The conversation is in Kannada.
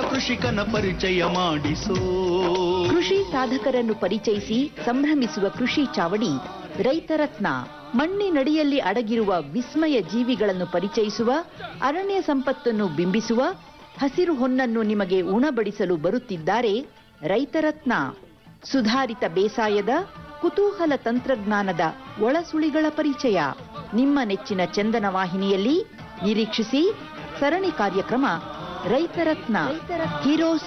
ಕೃಷಿಕನ ಪರಿಚಯ ಮಾಡಿಸೋ ಕೃಷಿ ಸಾಧಕರನ್ನು ಪರಿಚಯಿಸಿ ಸಂಭ್ರಮಿಸುವ ಕೃಷಿ ಚಾವಡಿ ರೈತರತ್ನ ಮಣ್ಣಿನಡಿಯಲ್ಲಿ ಅಡಗಿರುವ ವಿಸ್ಮಯ ಜೀವಿಗಳನ್ನು ಪರಿಚಯಿಸುವ ಅರಣ್ಯ ಸಂಪತ್ತನ್ನು ಬಿಂಬಿಸುವ ಹಸಿರು ಹೊನ್ನನ್ನು ನಿಮಗೆ ಉಣಬಡಿಸಲು ಬರುತ್ತಿದ್ದಾರೆ ರೈತರತ್ನ ಸುಧಾರಿತ ಬೇಸಾಯದ ಕುತೂಹಲ ತಂತ್ರಜ್ಞಾನದ ಒಳಸುಳಿಗಳ ಪರಿಚಯ ನಿಮ್ಮ ನೆಚ್ಚಿನ ಚಂದನ ವಾಹಿನಿಯಲ್ಲಿ ನಿರೀಕ್ಷಿಸಿ ಸರಣಿ ಕಾರ್ಯಕ್ರಮ ರೈತರತ್ನ ಹೀರೋಸ್